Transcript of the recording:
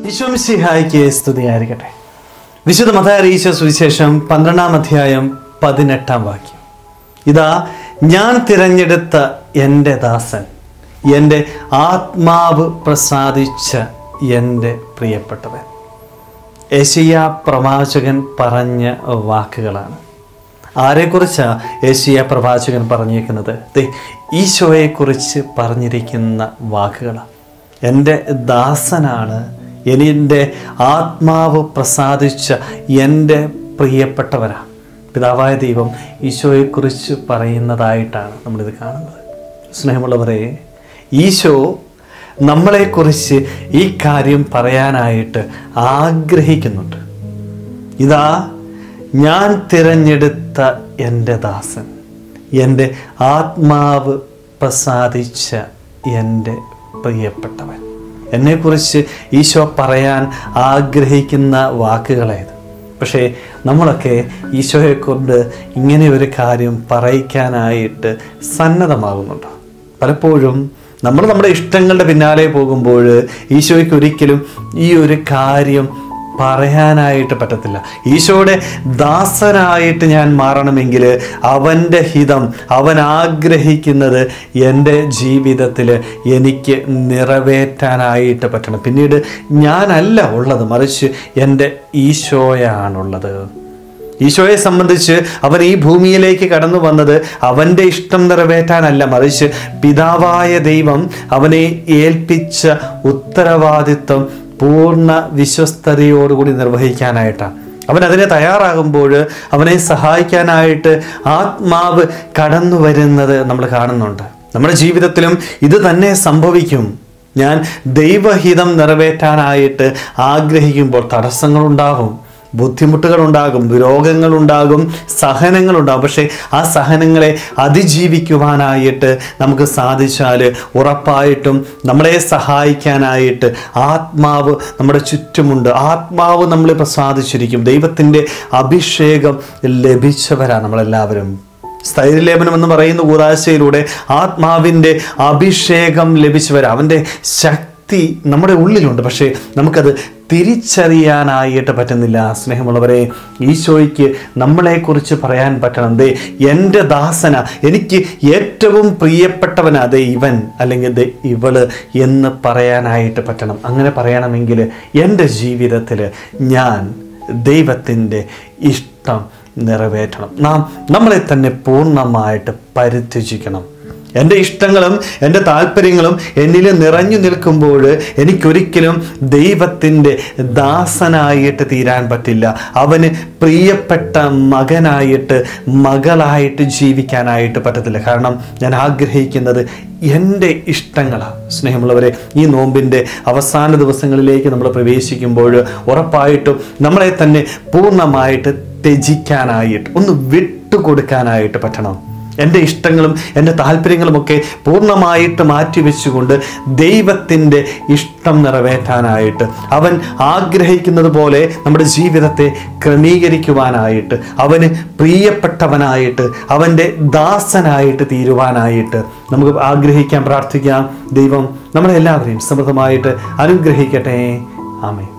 ഈശോമിശിഹായിക്ക് സ്തുതിയായിരിക്കട്ടെ വിശുദ്ധ മത അറിയിച്ച സുവിശേഷം പന്ത്രണ്ടാം അധ്യായം പതിനെട്ടാം വാക്യം ഇതാ ഞാൻ തിരഞ്ഞെടുത്ത എൻ്റെ ദാസൻ എൻ്റെ ആത്മാവ് പ്രസാദിച്ച എൻ്റെ പ്രിയപ്പെട്ടവൻ ഏഷ്യ പ്രവാചകൻ പറഞ്ഞ വാക്കുകളാണ് ആരെക്കുറിച്ചാണ് ഏഷ്യ പ്രവാചകൻ പറഞ്ഞിരിക്കുന്നത് ദേ ഈശോയെക്കുറിച്ച് പറഞ്ഞിരിക്കുന്ന വാക്കുകളാണ് എൻ്റെ ദാസനാണ് എൻ്റെ ആത്മാവ് പ്രസാദിച്ച എൻ്റെ പ്രിയപ്പെട്ടവരാണ് പിതാവായ ദൈവം ഈശോയെക്കുറിച്ച് പറയുന്നതായിട്ടാണ് നമ്മളിത് കാണുന്നത് സ്നേഹമുള്ളവരെ ഈശോ നമ്മളെക്കുറിച്ച് ഈ കാര്യം പറയാനായിട്ട് ആഗ്രഹിക്കുന്നുണ്ട് ഇതാ ഞാൻ തിരഞ്ഞെടുത്ത എൻ്റെ ദാസൻ എൻ്റെ ആത്മാവ് പ്രസാദിച്ച എൻ്റെ പ്രിയപ്പെട്ടവൻ എന്നെക്കുറിച്ച് ഈശോ പറയാൻ ആഗ്രഹിക്കുന്ന വാക്കുകളായത് പക്ഷേ നമ്മളൊക്കെ ഈശോയെ കൊണ്ട് ഇങ്ങനെ ഒരു കാര്യം പറയിക്കാനായിട്ട് സന്നദ്ധമാകുന്നുണ്ട് പലപ്പോഴും നമ്മൾ നമ്മുടെ ഇഷ്ടങ്ങളുടെ പിന്നാലെ പോകുമ്പോൾ ഈശോയ്ക്ക് ഒരിക്കലും ഈ ഒരു കാര്യം പറയാനായിട്ട് പറ്റത്തില്ല ഈശോയുടെ ദാസനായിട്ട് ഞാൻ മാറണമെങ്കിൽ അവൻ്റെ ഹിതം അവൻ ആഗ്രഹിക്കുന്നത് എൻ്റെ ജീവിതത്തിൽ എനിക്ക് നിറവേറ്റാനായിട്ട് പറ്റണം പിന്നീട് ഞാനല്ല ഉള്ളത് മറിച്ച് എൻ്റെ ഈശോയാണുള്ളത് ഈശോയെ സംബന്ധിച്ച് അവൻ ഈ ഭൂമിയിലേക്ക് കടന്നു വന്നത് അവൻ്റെ ഇഷ്ടം നിറവേറ്റാനല്ല മറിച്ച് പിതാവായ ദൈവം അവനെ ഏൽപ്പിച്ച ഉത്തരവാദിത്വം പൂർണ്ണ വിശ്വസ്തതയോടുകൂടി നിർവഹിക്കാനായിട്ടാണ് അവൻ അതിനെ തയ്യാറാകുമ്പോൾ അവനെ സഹായിക്കാനായിട്ട് ആത്മാവ് കടന്നു വരുന്നത് നമ്മൾ കാണുന്നുണ്ട് നമ്മുടെ ജീവിതത്തിലും ഇത് തന്നെ സംഭവിക്കും ഞാൻ ദൈവഹിതം നിറവേറ്റാനായിട്ട് ആഗ്രഹിക്കുമ്പോൾ തടസ്സങ്ങളുണ്ടാകും ബുദ്ധിമുട്ടുകളുണ്ടാകും രോഗങ്ങളുണ്ടാകും സഹനങ്ങളുണ്ടാകും പക്ഷേ ആ സഹനങ്ങളെ അതിജീവിക്കുവാനായിട്ട് നമുക്ക് സാധിച്ചാൽ ഉറപ്പായിട്ടും നമ്മളെ സഹായിക്കാനായിട്ട് ആത്മാവ് നമ്മുടെ ചുറ്റുമുണ്ട് ആത്മാവ് നമ്മളെ പ്രസാദിച്ചിരിക്കും ദൈവത്തിൻ്റെ അഭിഷേകം ലഭിച്ചവരാണ് നമ്മളെല്ലാവരും സ്ഥൈര്യലേപനം എന്ന് പറയുന്ന കൂതാശയിലൂടെ ആത്മാവിൻ്റെ അഭിഷേകം ലഭിച്ചവർ അവൻ്റെ ശക്തി നമ്മുടെ ഉള്ളിലുണ്ട് പക്ഷേ നമുക്കത് തിരിച്ചറിയാനായിട്ട് പറ്റുന്നില്ല സ്നേഹമുള്ളവരെ ഈശോയ്ക്ക് നമ്മളെക്കുറിച്ച് പറയാൻ പറ്റണം ദേ എൻ്റെ ദാസന എനിക്ക് ഏറ്റവും പ്രിയപ്പെട്ടവനാ ദേ ഇവൻ അല്ലെങ്കിൽ ദേ ഇവള് എന്ന് പറയാനായിട്ട് പറ്റണം അങ്ങനെ പറയണമെങ്കിൽ എൻ്റെ ജീവിതത്തിൽ ഞാൻ ദൈവത്തിൻ്റെ ഇഷ്ടം നിറവേറ്റണം നാം നമ്മളെ തന്നെ പൂർണ്ണമായിട്ട് പരിത്യജിക്കണം എൻ്റെ ഇഷ്ടങ്ങളും എൻ്റെ താല്പര്യങ്ങളും എന്നിൽ നിറഞ്ഞു നിൽക്കുമ്പോൾ എനിക്കൊരിക്കലും ദൈവത്തിൻ്റെ ദാസനായിട്ട് തീരാൻ പറ്റില്ല അവന് പ്രിയപ്പെട്ട മകനായിട്ട് മകളായിട്ട് ജീവിക്കാനായിട്ട് പറ്റത്തില്ല കാരണം ഞാൻ ആഗ്രഹിക്കുന്നത് എൻ്റെ ഇഷ്ടങ്ങളാണ് സ്നേഹമുള്ളവരെ ഈ നോമ്പിൻ്റെ അവസാന ദിവസങ്ങളിലേക്ക് നമ്മൾ പ്രവേശിക്കുമ്പോൾ ഉറപ്പായിട്ടും നമ്മളെ തന്നെ പൂർണ്ണമായിട്ട് ത്യജിക്കാനായിട്ട് ഒന്ന് വിട്ടുകൊടുക്കാനായിട്ട് പറ്റണം എൻ്റെ ഇഷ്ടങ്ങളും എൻ്റെ താല്പര്യങ്ങളുമൊക്കെ പൂർണ്ണമായിട്ട് മാറ്റിവെച്ചുകൊണ്ട് ദൈവത്തിൻ്റെ ഇഷ്ടം നിറവേറ്റാനായിട്ട് അവൻ ആഗ്രഹിക്കുന്നത് പോലെ നമ്മുടെ ജീവിതത്തെ ക്രമീകരിക്കുവാനായിട്ട് അവന് പ്രിയപ്പെട്ടവനായിട്ട് അവൻ്റെ ദാസനായിട്ട് തീരുവാനായിട്ട് നമുക്ക് ആഗ്രഹിക്കാൻ പ്രാർത്ഥിക്കാം ദൈവം നമ്മളെല്ലാവരെയും സമൃദ്ധമായിട്ട് അനുഗ്രഹിക്കട്ടെ ആമേ